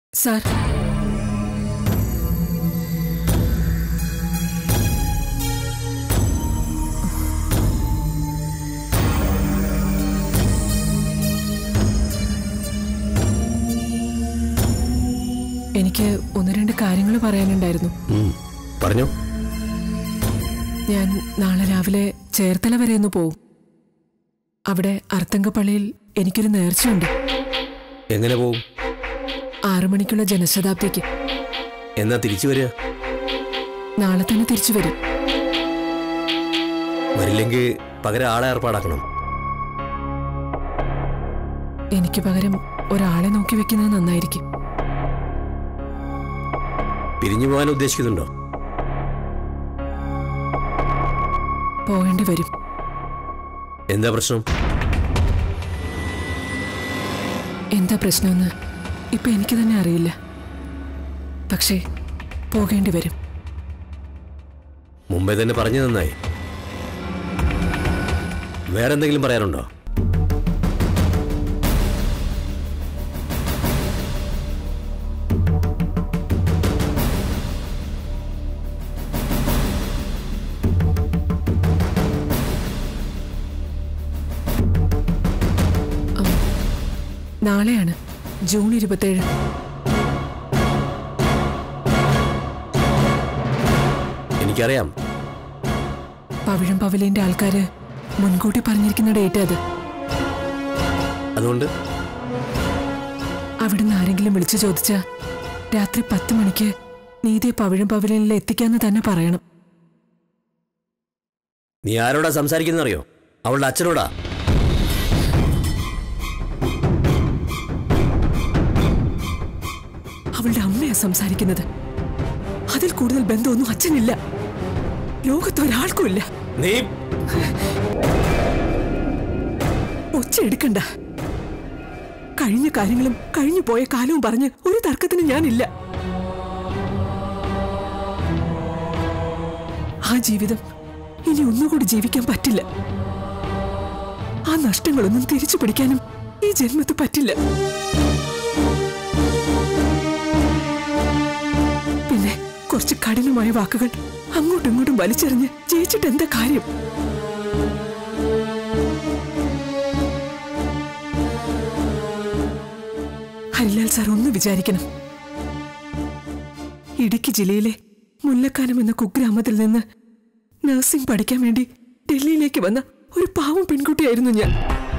sir എനിക്ക് ഒന്ന് രണ്ട് കാര്യങ്ങൾ പറയാനുണ്ടായിരുന്നു ഉം, പറഞ്ഞോ ഞാൻ നാളെ രാവിലെ ചേർത്തല വരെ ഒന്ന് പോവും അവിടെ അർത്തങ്കപ്പള്ളിയിൽ എനിക്കൊരു നേർച്ചയുണ്ട് എങ്ങനെ പോവും ആറു മണിക്കുള്ള ജനശതാബ്ദിക്ക് എന്നാ തിരിച്ചു വരിക നാളെ തന്നെ തിരിച്ചു വരും വരില്ലെങ്കിൽ പകരം ആളെ ഏർപ്പാടാക്കണം എനിക്ക് പകരം ഒരാളെ നോക്കി വെക്കുന്നത് നന്നായിരിക്കും പിരിഞ്ഞു പോകാൻ ഉദ്ദേശിക്കുന്നുണ്ടോ പോകേണ്ടി വരും എന്താ പ്രശ്നം എന്താ പ്രശ്നമെന്ന് ഇപ്പൊ എനിക്ക് തന്നെ അറിയില്ല പക്ഷേ പോകേണ്ടി വരും മുമ്പേ തന്നെ പറഞ്ഞു നന്നായി വേറെന്തെങ്കിലും പറയാനുണ്ടോ നാളെയാണ് ജൂൺ ഇരുപത്തേഴ് എനിക്കറിയാം പവിഴം പവലിന്റെ ആൾക്കാര് മുൻകൂട്ടി പറഞ്ഞിരിക്കുന്ന ഡേറ്റ് അത് അതുകൊണ്ട് അവിടുന്ന് ആരെങ്കിലും വിളിച്ചു ചോദിച്ച രാത്രി പത്ത് മണിക്ക് നീതിയെ പവിഴം പവലിനിൽ എത്തിക്കാന്ന് തന്നെ പറയണം നീ ആരോടാ സംസാരിക്കുന്നറിയോ അവളുടെ അച്ഛനോടാ അവളുടെ അമ്മയാ സംസാരിക്കുന്നത് അതിൽ കൂടുതൽ ബന്ധമൊന്നും അച്ഛനില്ല ലോകത്ത് ഒരാൾക്കും ഇല്ല നീ ഒച്ച എടുക്കണ്ട കഴിഞ്ഞ കാര്യങ്ങളും കഴിഞ്ഞു പോയ കാലവും പറഞ്ഞ് ഒരു തർക്കത്തിന് ഞാനില്ല ആ ജീവിതം ഇനി ഒന്നുകൂടി ജീവിക്കാൻ പറ്റില്ല ആ നഷ്ടങ്ങളൊന്നും തിരിച്ചു പിടിക്കാനും ഈ ജന്മത്ത് പറ്റില്ല പിന്നെ കുറച്ച് കഠിനമായ വാക്കുകൾ അങ്ങോട്ടും ഇങ്ങോട്ടും വലിച്ചെറിഞ്ഞ് ജയിച്ചിട്ട് എന്താ കാര്യം ഹരിലാൽ സാർ ഒന്ന് വിചാരിക്കണം ഇടുക്കി ജില്ലയിലെ മുല്ലക്കാനം എന്ന കുഗ്രാമത്തിൽ നിന്ന് നഴ്സിംഗ് പഠിക്കാൻ വേണ്ടി ഡൽഹിയിലേക്ക് വന്ന ഒരു പാവം പെൺകുട്ടിയായിരുന്നു ഞാൻ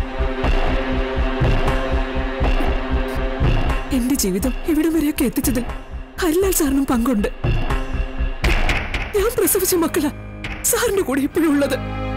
എന്റെ ജീവിതം ഇവിടം വരെയൊക്കെ എത്തിച്ചതിൽ ഹരിലാൽ സാറിനും പങ്കുണ്ട് ഞാൻ പ്രസവിച്ച മക്കളാ സാറിന്റെ കൂടെ ഇപ്പോഴും ഉള്ളത്